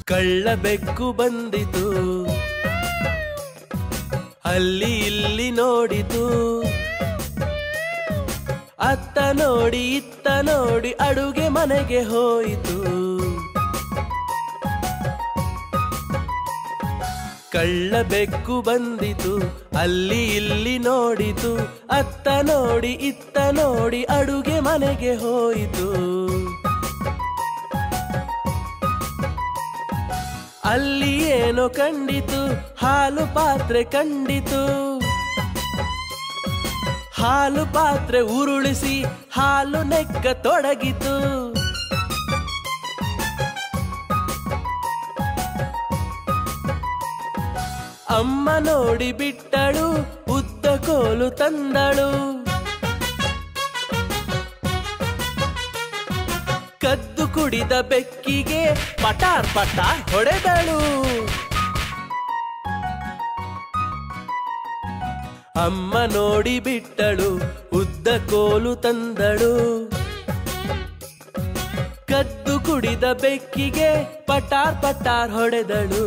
ಕಳ್ಳ ಬೆಕ್ಕು ಬಂದಿತು ಅಲ್ಲಿ ಇಲ್ಲಿ ನೋಡಿತು ಅತ್ತ ನೋಡಿ ಇತ್ತ ನೋಡಿ ಅಡುಗೆ ಮನೆಗೆ ಹೋಯಿತು ಕಳ್ಳ ಬೆಕ್ಕು ಬಂದಿತು ಅಲ್ಲಿ ಇಲ್ಲಿ ನೋಡಿತು ಅತ್ತ ನೋಡಿ ಇತ್ತ ನೋಡಿ ಅಡುಗೆ ಮನೆಗೆ ಹೋಯಿತು ಅಲ್ಲಿ ಏನೋ ಕಂಡಿತು ಹಾಲು ಪಾತ್ರೆ ಕಂಡಿತು ಹಾಲು ಪಾತ್ರೆ ಉರುಳಿಸಿ ಹಾಲು ನೆಕ್ಕ ತೊಡಗಿತು ಅಮ್ಮ ನೋಡಿ ಬಿಟ್ಟಳು ಉದ್ದ ಕೋಲು ತಂದಳು ಕದ್ದು ಕುಡಿದ ಬೆಕ್ಕಿಗೆ ಪಟಾರ್ ಪಟಾರ್ ಹೊಡೆದಳು ಅಮ್ಮ ನೋಡಿ ಬಿಟ್ಟಳು ಉದ್ದ ಕೋಲು ತಂದಳು ಕದ್ದು ಕುಡಿದ ಬೆಕ್ಕಿಗೆ ಪಟಾರ್ ಪಟಾರ್ ಹೊಡೆದಳು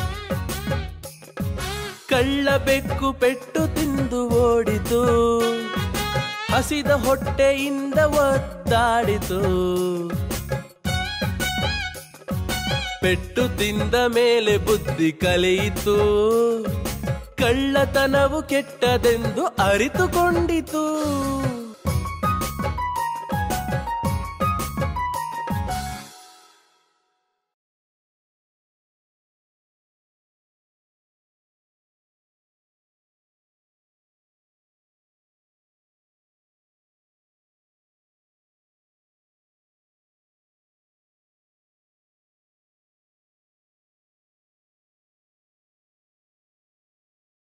ಕಳ್ಳ ಬೆಕ್ಕು ಪೆಟ್ಟು ತಿಂದು ಓಡಿತು ಹಸಿದ ಹೊಟ್ಟೆಯಿಂದ ಒದ್ದಾಡಿತು ಪೆಟ್ಟು ತಿಂದ ಮೇಲೆ ಬುದ್ಧಿ ಕಲಿಯಿತು ಕಳ್ಳತನವು ಕೆಟ್ಟದೆಂದು ಅರಿತುಕೊಂಡಿತು